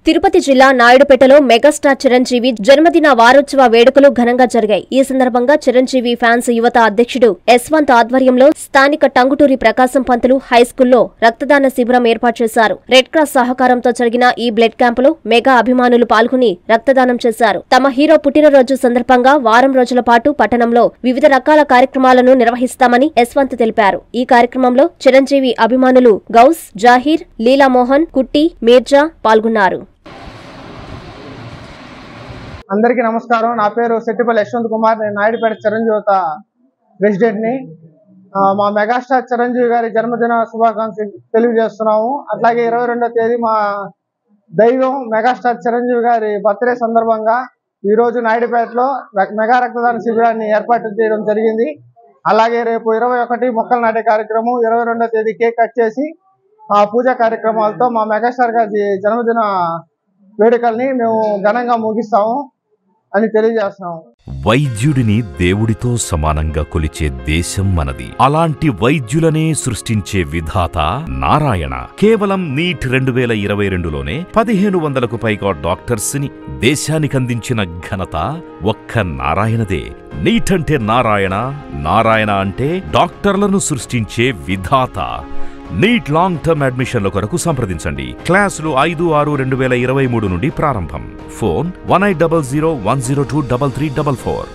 తిరుపతి జిల్లా నాయుడుపేటలో మెగాస్టార్ చిరంజీవి జన్మదిన వారోత్సవ వేడుకలు ఘనంగా జరిగాయి ఈ సందర్భంగా చిరంజీవి ఫ్యాన్స్ యువత అధ్యక్షుడు యశ్వంత్ ఆధ్వర్యంలో స్థానిక టంగుటూరి ప్రకాశం పంతులు హైస్కూల్లో రక్తదాన శిబిరం ఏర్పాటు చేశారు రెడ్ క్రాస్ సహకారంతో జరిగిన ఈ బ్లడ్ క్యాంపులో మెగా అభిమానులు పాల్గొని రక్తదానం చేశారు తమ హీరో పుట్టినరోజు సందర్భంగా వారం రోజుల పాటు పట్టణంలో వివిధ రకాల కార్యక్రమాలను నిర్వహిస్తామని యశ్వంత్ తెలిపారు ఈ కార్యక్రమంలో చిరంజీవి అభిమానులు గౌస్ జాహీర్ లీలామోహన్ కుట్టి మీర్జా పాల్గొన్నారు అందరికీ నమస్కారం నా పేరు సెట్టిపల్లి యశ్వంత్ కుమార్ నేను నాయుడుపేట చిరంజీవిత ప్రెసిడెంట్ ని ఆ, మా మెగాస్టార్ చిరంజీవి గారి జన్మదిన శుభాకాంక్షలు తెలియజేస్తున్నాము అట్లాగే ఇరవై రెండో తేదీ మా దైవం మెగాస్టార్ చిరంజీవి గారి బర్త్డే సందర్భంగా ఈ రోజు నాయుడుపేటలో ర- మెగా రక్తదాన శిబిరాన్ని ఏర్పాటు చేయడం జరిగింది అలాగే రేపు ఇరవై ఒకటి మొక్కలు నాటే కార్యక్రమం ఇరవై రెండో తేదీ కేక్ కట్ చేసి ఆ పూజా కార్యక్రమాలతో మా మెగాస్టార్ గారి జన్మదిన వేడుకల్ని మేము ఘనంగా ముగిస్తాము అని తెలియజేస్తున్నాము వైద్యుడిని దేవుడితో సమానంగా కొలిచే దేశం మనది అలాంటి వైద్యులనే సృష్టించే విధాత నారాయణ కేవలం నీట్ రెండు వేల ఇరవై రెండులోనే పదిహేను వందలకు పైగా డాక్టర్స్ ని దేశానికందించిన ఘనత ఒక్క నారాయణదే నీట్ అంటే నారాయణ నారాయణ అంటే డాక్టర్లను సృష్టించే విధాత నీట్ లాంగ్ టర్మ్ అడ్మిషన్ల కొరకు సంప్రదించండి క్లాసులు ఐదు ఆరు రెండు వేల ఇరవై మూడు నుండి ప్రారంభం phone one eight double zero one zero two double three double four